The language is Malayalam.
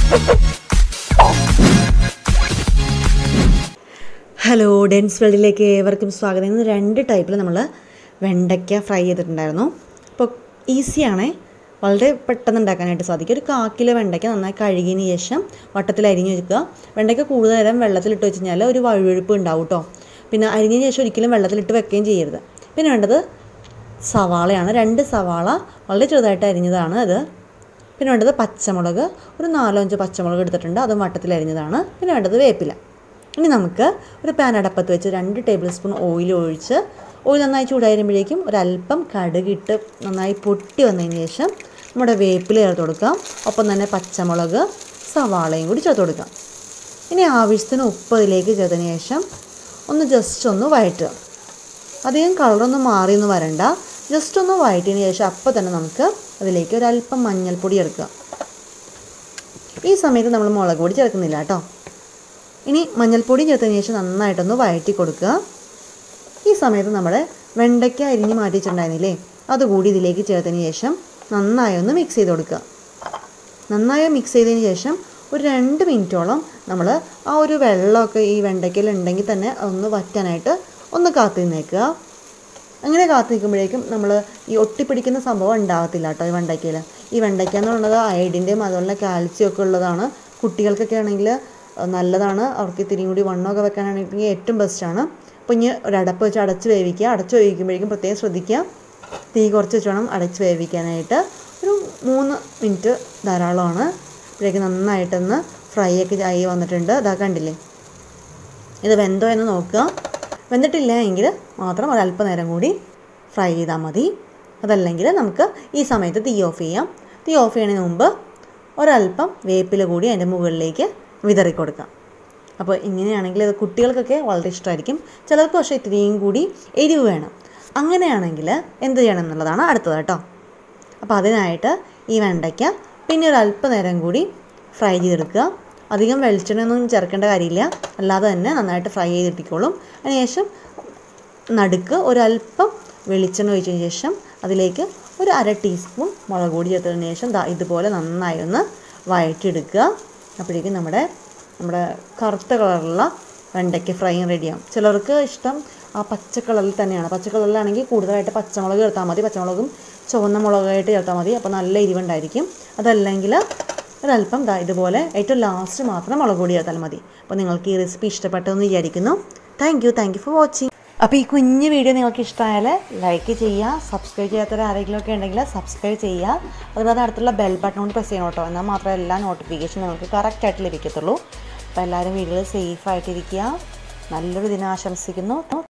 ഹലോ ഡെൻസ് വേൾഡിലേക്ക് ഏവർക്കും സ്വാഗതം ഇന്ന് രണ്ട് ടൈപ്പിൽ നമ്മൾ വെണ്ടയ്ക്ക ഫ്രൈ ചെയ്തിട്ടുണ്ടായിരുന്നു അപ്പോൾ ഈസിയാണേ വളരെ പെട്ടെന്ന് ഉണ്ടാക്കാനായിട്ട് സാധിക്കും ഒരു കാക്കിലെ വെണ്ടയ്ക്ക നന്നായി കഴുകിയതിന് ശേഷം വട്ടത്തിൽ അരിഞ്ഞ് വെക്കുക വെണ്ടയ്ക്ക കൂടുതൽ നേരം വെള്ളത്തിലിട്ട് വെച്ച് കഴിഞ്ഞാൽ ഒരു വഴുവഴുപ്പ് ഉണ്ടാവും കേട്ടോ പിന്നെ അരിഞ്ഞതിന് ശേഷം ഒരിക്കലും വെള്ളത്തിലിട്ട് വെക്കുകയും ചെയ്യരുത് പിന്നെ വേണ്ടത് സവാളയാണ് രണ്ട് സവാള വളരെ ചെറുതായിട്ട് അരിഞ്ഞതാണ് അത് പിന്നെ വേണ്ടത് പച്ചമുളക് ഒരു നാലോ അഞ്ചോ പച്ചമുളക് എടുത്തിട്ടുണ്ട് അതും വട്ടത്തിൽ അരിഞ്ഞതാണ് പിന്നെ വേണ്ടത് വേപ്പില ഇനി നമുക്ക് ഒരു പാൻ അടപ്പത്ത് വെച്ച് രണ്ട് ടേബിൾ സ്പൂൺ ഓയിൽ ഒഴിച്ച് ഓയിൽ നന്നായി ചൂടായി വരുമ്പോഴേക്കും ഒരല്പം കടുകിട്ട് നന്നായി പൊട്ടി വന്നതിന് ശേഷം നമ്മുടെ വേപ്പില ചേർത്ത് കൊടുക്കാം ഒപ്പം തന്നെ പച്ചമുളക് സവാളയും കൂടി ചേർത്ത് കൊടുക്കാം ഇനി ആവശ്യത്തിന് ഉപ്പ് അതിലേക്ക് ചേർത്തതിന് ശേഷം ഒന്ന് ജസ്റ്റ് ഒന്ന് വഴറ്റുക അധികം കളറൊന്നും മാറിയൊന്നും വരണ്ട ജസ്റ്റ് ഒന്ന് വഴറ്റിയതിന് ശേഷം അപ്പോൾ തന്നെ നമുക്ക് അതിലേക്ക് ഒരല്പം മഞ്ഞൾപ്പൊടി ചേർക്കുക ഈ സമയത്ത് നമ്മൾ മുളക് പൊടി ചേർക്കുന്നില്ല കേട്ടോ ഇനി മഞ്ഞൾപ്പൊടി ചേർത്തതിന് ശേഷം നന്നായിട്ടൊന്ന് വഴറ്റി കൊടുക്കുക ഈ സമയത്ത് നമ്മുടെ വെണ്ടയ്ക്ക അരിഞ്ഞ് മാറ്റി വെച്ചിട്ടുണ്ടായിരുന്നില്ലേ അതുകൂടി ഇതിലേക്ക് ചേർത്തതിന് ശേഷം നന്നായി ഒന്ന് മിക്സ് ചെയ്ത് കൊടുക്കുക നന്നായി മിക്സ് ചെയ്തതിന് ശേഷം ഒരു രണ്ട് മിനിറ്റോളം നമ്മൾ ആ ഒരു വെള്ളമൊക്കെ ഈ വെണ്ടയ്ക്കയിൽ ഉണ്ടെങ്കിൽ തന്നെ ഒന്ന് വറ്റാനായിട്ട് ഒന്ന് കാത്തു നിന്നേക്കുക അങ്ങനെ കാത്തു നിൽക്കുമ്പോഴേക്കും നമ്മൾ ഈ ഒട്ടിപ്പിടിക്കുന്ന സംഭവം ഉണ്ടാകത്തില്ല കേട്ടോ ഈ വെണ്ടയ്ക്കയിൽ ഈ വെണ്ടയ്ക്ക എന്ന് പറയുന്നത് അയഡിൻ്റെയും അതുപോലെ കാൽസ്യം ഒക്കെ ഉള്ളതാണ് കുട്ടികൾക്കൊക്കെ ആണെങ്കിൽ നല്ലതാണ് അവർക്ക് ഇത്തിരിയും കൂടി വണ്ണമൊക്കെ വെക്കാനാണെങ്കിൽ ഏറ്റവും ബെസ്റ്റാണ് അപ്പോൾ ഇനി ഒരു അടപ്പ് വെച്ച് അടച്ച് വേവിക്കുക അടച്ച് വേവിക്കുമ്പോഴേക്കും പ്രത്യേകം ശ്രദ്ധിക്കുക തീ കുറച്ച് വെച്ച് വേണം അടച്ച് വേവിക്കാനായിട്ട് ഒരു മൂന്ന് മിനിറ്റ് ധാരാളമാണ് അപ്പോഴേക്കും നന്നായിട്ടൊന്ന് ഫ്രൈ ഒക്കെ ആയി വന്നിട്ടുണ്ട് ഇതാ കണ്ടില്ലേ ഇത് വെന്തോ എന്ന് നോക്കുക വെന്തിട്ടില്ല എങ്കിൽ മാത്രം ഒരല്പനേരം കൂടി ഫ്രൈ ചെയ്താൽ മതി അതല്ലെങ്കിൽ നമുക്ക് ഈ സമയത്ത് തീ ഓഫ് ചെയ്യാം തീ ഓഫ് ചെയ്യുന്നതിന് മുമ്പ് ഒരല്പം വേപ്പില കൂടി അതിൻ്റെ മുകളിലേക്ക് വിതറി കൊടുക്കാം അപ്പോൾ ഇങ്ങനെയാണെങ്കിൽ അത് കുട്ടികൾക്കൊക്കെ വളരെ ഇഷ്ടമായിരിക്കും ചിലർക്ക് പക്ഷേ ഇത്തിരിയും കൂടി എരിവ് വേണം അങ്ങനെയാണെങ്കിൽ എന്ത് ചെയ്യണം എന്നുള്ളതാണ് അടുത്തത് കേട്ടോ അപ്പോൾ അതിനായിട്ട് ഈ വെണ്ടയ്ക്ക പിന്നെ ഒരു അല്പനേരം കൂടി ഫ്രൈ ചെയ്തെടുക്കുക അധികം വെളിച്ചെണ്ണയൊന്നും ചേർക്കേണ്ട കാര്യമില്ല അല്ലാതെ തന്നെ നന്നായിട്ട് ഫ്രൈ ചെയ്തിട്ടിക്കോളും അതിനുശേഷം നടുക്ക് ഒരല്പം വെളിച്ചെണ്ണ ഒഴിച്ചതിന് ശേഷം അതിലേക്ക് ഒരു അര ടീസ്പൂൺ മുളക് പൊടി ചേർത്തതിന് ശേഷം ദാ ഇതുപോലെ നന്നായി ഒന്ന് വഴറ്റിയെടുക്കുക അപ്പോഴേക്കും നമ്മുടെ നമ്മുടെ കറുത്ത കളറുള്ള വെണ്ടയ്ക്ക ഫ്രൈയും റെഡിയാവും ചിലർക്ക് ഇഷ്ടം ആ പച്ച കളറിൽ തന്നെയാണ് പച്ച കളറിലാണെങ്കിൽ കൂടുതലായിട്ട് പച്ചമുളക് ചേർത്താൽ മതി പച്ചമുളകും ചുവന്ന മുളകായിട്ട് ചേർത്താൽ മതി അപ്പോൾ നല്ല എരിവുണ്ടായിരിക്കും അതല്ലെങ്കിൽ ഒരല്പം ദാ ഇതുപോലെ ഏറ്റവും ലാസ്റ്റ് മാത്രം മുളക് പൊടി ചേർത്താൽ മതി അപ്പോൾ നിങ്ങൾക്ക് ഈ റെസിപ്പി ഇഷ്ടപ്പെട്ടെന്ന് വിചാരിക്കുന്നു thank you thank you for watching അപ്പോൾ ഈ കുഞ്ഞ് വീഡിയോ നിങ്ങൾക്ക് ഇഷ്ടമായാൽ ലൈക്ക് ചെയ്യുക സബ്സ്ക്രൈബ് ചെയ്യാത്തവർ ആരെങ്കിലും ഒക്കെ ഉണ്ടെങ്കിൽ സബ്സ്ക്രൈബ് ചെയ്യുക അതുപോലെ അടുത്തുള്ള ബെൽ ബട്ടൺ കൊണ്ട് പ്രസ് ചെയ്യണം കേട്ടോ എന്നാൽ മാത്രമേ എല്ലാ നോട്ടിഫിക്കേഷൻ നിങ്ങൾക്ക് കറക്റ്റായിട്ട് ലഭിക്കത്തുള്ളൂ അപ്പോൾ എല്ലാവരും വീഡിയോയിൽ സേഫ് ആയിട്ടിരിക്കുക നല്ലൊരു ദിനം ആശംസിക്കുന്നു